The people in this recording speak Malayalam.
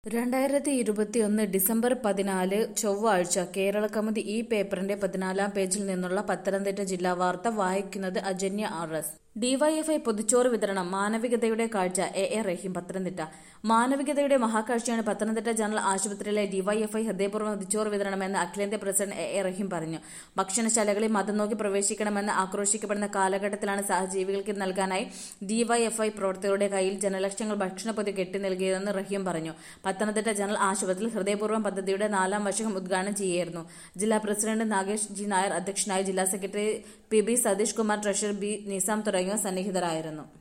രണ്ടായിരത്തി ഇരുപത്തിയൊന്ന് ഡിസംബർ പതിനാല് ചൊവ്വാഴ്ച കേരളകൗമുദി ഈ പേപ്പറിന്റെ പതിനാലാം പേജിൽ നിന്നുള്ള പത്തനംതിട്ട ജില്ലാ വാർത്ത വായിക്കുന്നത് അജന്യ ആർ എസ് ഡിവൈഎഫ്ഐ പൊതിച്ചോറ് വിതരണം മാനവികതയുടെ കാഴ്ച എ എ റഹീം പത്തനംതിട്ട മാനവികതയുടെ മഹാകാഴ്ചയാണ് പത്തനംതിട്ട ജനറൽ ആശുപത്രിയിലെ ഡിവൈഎഫ്ഐ ഹൃദയപൂർവ്വം പൊതിച്ചോറ് വിതരണമെന്ന് അഖിലേന്ത്യാ പ്രസിഡന്റ് എ എ റഹീം പറഞ്ഞു ഭക്ഷണശാലകളിൽ മതം നോക്കി പ്രവേശിക്കണമെന്ന് ആക്രോശിക്കപ്പെടുന്ന കാലഘട്ടത്തിലാണ് സഹജീവികൾക്ക് നൽകാനായി ഡിവൈഎഫ്ഐ പ്രവർത്തകരുടെ കയ്യിൽ ജനലക്ഷങ്ങൾ ഭക്ഷണപ്പൊതി കെട്ടി നൽകിയതെന്ന് റഹീം പറഞ്ഞു പത്തനംതിട്ട ജനറൽ ആശുപത്രിയിൽ ഹൃദയപൂർവ്വം പദ്ധതിയുടെ നാലാം വർഷം ഉദ്ഘാടനം ചെയ്യുകയായിരുന്നു ജില്ലാ പ്രസിഡന്റ് നാഗേഷ് ജി നായർ അധ്യക്ഷനായി ജില്ലാ secretary P B Satheesh Kumar treasurer B Nizam തുടങ്ങിയവർ സന്നിഹിതരായിരുന്നു